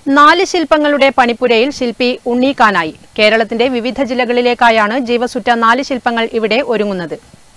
നാല് ശില്പങ്ങളുടെ പണിപ്പുരയിൽ ശില്പി ഉണ്ണീക്കാനായി കേരളത്തിന്റെ വിവിധ ജില്ലകളിലേക്കായാണ് ജീവസുറ്റ നാല് ശില്പങ്ങൾ ഇവിടെ ഒരുങ്ങുന്നത്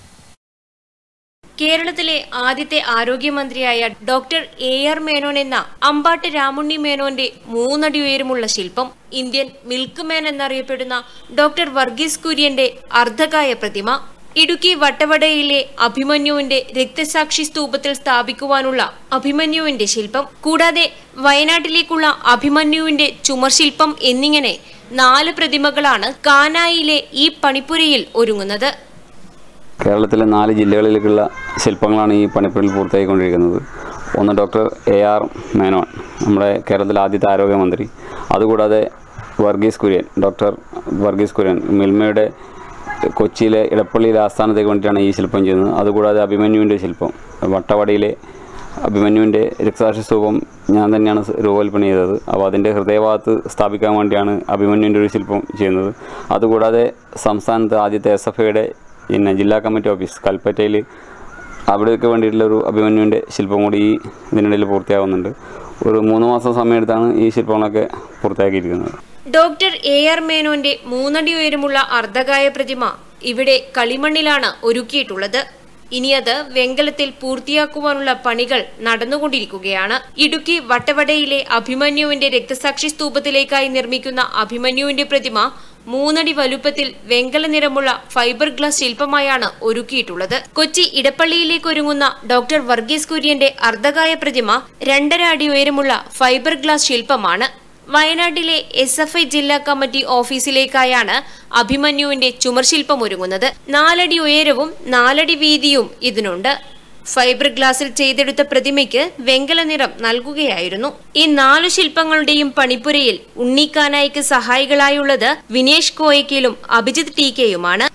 കേരളത്തിലെ ആദ്യത്തെ ആരോഗ്യമന്ത്രിയായ ഡോക്ടർ എ ആർ മേനോൻ എന്ന അമ്പാട്ട് രാമുണ്ണി മേനോന്റെ മൂന്നടി ഉയരമുള്ള ശില്പം ഇന്ത്യൻ മിൽക്ക് മാൻ എന്നറിയപ്പെടുന്ന ഡോക്ടർ വർഗീസ് കുര്യന്റെ അർദ്ധകായ പ്രതിമ ഇടുക്കി വട്ടവടയിലെ അഭിമന്യുവിന്റെ രക്തസാക്ഷി സ്തൂപത്തിൽ സ്ഥാപിക്കുവാനുള്ള അഭിമന്യുവിന്റെ ശില്പം കൂടാതെ വയനാട്ടിലേക്കുള്ള അഭിമന്യുവിന്റെ ചുമർശില്പം എന്നിങ്ങനെ നാല് പ്രതിമകളാണ് കാനായിലെ ഈ പണിപ്പുരയിൽ ഒരുങ്ങുന്നത് കേരളത്തിലെ നാല് ജില്ലകളിലേക്കുള്ള ശില്പങ്ങളാണ് ഈ പണിപ്പുരയിൽ പൂർത്തിയായിക്കൊണ്ടിരിക്കുന്നത് ഒന്ന് ഡോക്ടർ എ ആർ മേനോൻ നമ്മുടെ കേരളത്തിലെ ആദ്യത്തെ ആരോഗ്യമന്ത്രി അതുകൂടാതെ വർഗീസ് കുര്യൻ ഡോക്ടർ വർഗീസ് കുര്യൻ മിൽമയുടെ കൊച്ചിയിലെ ഇടപ്പള്ളിയിലെ ആസ്ഥാനത്തേക്ക് വേണ്ടിയിട്ടാണ് ഈ ശില്പം ചെയ്യുന്നത് അതുകൂടാതെ അഭിമന്യുവിൻ്റെ ശില്പം വട്ടവടയിലെ അഭിമന്യുവിൻ്റെ രക്തസാക്ഷി സ്തൂപം ഞാൻ തന്നെയാണ് സ് രൂപകൽപ്പന ചെയ്തത് അപ്പോൾ അതിൻ്റെ ഹൃദയഭാഗത്ത് സ്ഥാപിക്കാൻ വേണ്ടിയാണ് അഭിമന്യുവിൻ്റെ ഒരു ശില്പം ചെയ്യുന്നത് അതുകൂടാതെ സംസ്ഥാനത്ത് ആദ്യത്തെ എസ് എഫ് ഐയുടെ പിന്നെ ജില്ലാ കമ്മിറ്റി ഓഫീസ് കൽപ്പറ്റയിൽ അവിടെയൊക്കെ വേണ്ടിയിട്ടുള്ള ഒരു അഭിമന്യുവിൻ്റെ ശില്പം കൂടി ഈ ഇതിനിടയിൽ പൂർത്തിയാവുന്നുണ്ട് ഒരു മൂന്ന് മാസം സമയമെടുത്താണ് ഈ ശില്പങ്ങളൊക്കെ പൂർത്തിയാക്കിയിരിക്കുന്നത് ഡോക്ടർ എ ആർ മേനോന്റെ മൂന്നടി ഉയരമുള്ള അർദ്ധകായ പ്രതിമ ഇവിടെ കളിമണ്ണിലാണ് ഒരുക്കിയിട്ടുള്ളത് ഇനി അത് വെങ്കലത്തിൽ പൂർത്തിയാക്കുവാനുള്ള പണികൾ നടന്നുകൊണ്ടിരിക്കുകയാണ് ഇടുക്കി വട്ടവടയിലെ അഭിമന്യുവിന്റെ രക്തസാക്ഷി സ്തൂപത്തിലേക്കായി നിർമ്മിക്കുന്ന അഭിമന്യുവിന്റെ പ്രതിമ മൂന്നടി വലുപ്പത്തിൽ വെങ്കല നിറമുള്ള ഫൈബർ ഗ്ലാസ് ശില്പമായാണ് ഒരുക്കിയിട്ടുള്ളത് കൊച്ചി ഇടപ്പള്ളിയിലേക്ക് ഒരുങ്ങുന്ന ഡോക്ടർ വർഗീസ് കുര്യന്റെ അർദ്ധകായ പ്രതിമ രണ്ടര അടി ഉയരമുള്ള ഫൈബർ ഗ്ലാസ് ശില്പമാണ് വയനാട്ടിലെ എസ് എഫ് ഐ ജില്ലാ കമ്മിറ്റി ഓഫീസിലേക്കായാണ് അഭിമന്യുവിന്റെ ചുമർശില്പം ഒരുങ്ങുന്നത് നാലടി ഉയരവും നാലടി വീതിയും ഇതിനുണ്ട് ഫൈബർ ഗ്ലാസിൽ ചെയ്തെടുത്ത പ്രതിമയ്ക്ക് വെങ്കല നിറം നൽകുകയായിരുന്നു ഈ നാലു ശില്പങ്ങളുടെയും പണിപ്പുരയിൽ ഉണ്ണിക്കാനായിക്ക് സഹായികളായുള്ളത് വിനേഷ് കോയക്കിലും അഭിജിത് ടി കെയുമാണ്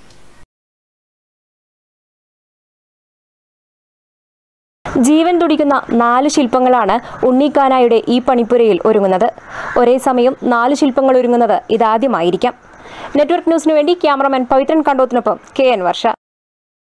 ജീവൻ തുടിക്കുന്ന നാല് ശില്പങ്ങളാണ് ഉണ്ണിക്കാനായുടെ ഈ പണിപ്പുരയിൽ ഒരുങ്ങുന്നത് ഒരേ സമയം നാല് ശില്പങ്ങൾ ഒരുങ്ങുന്നത് ഇതാദ്യമായിരിക്കാം നെറ്റ്വർക്ക് ന്യൂസിനു വേണ്ടി ക്യാമറമാൻ പവിത്രൻ കണ്ടോത്തിനൊപ്പം കെ എൻ വർഷ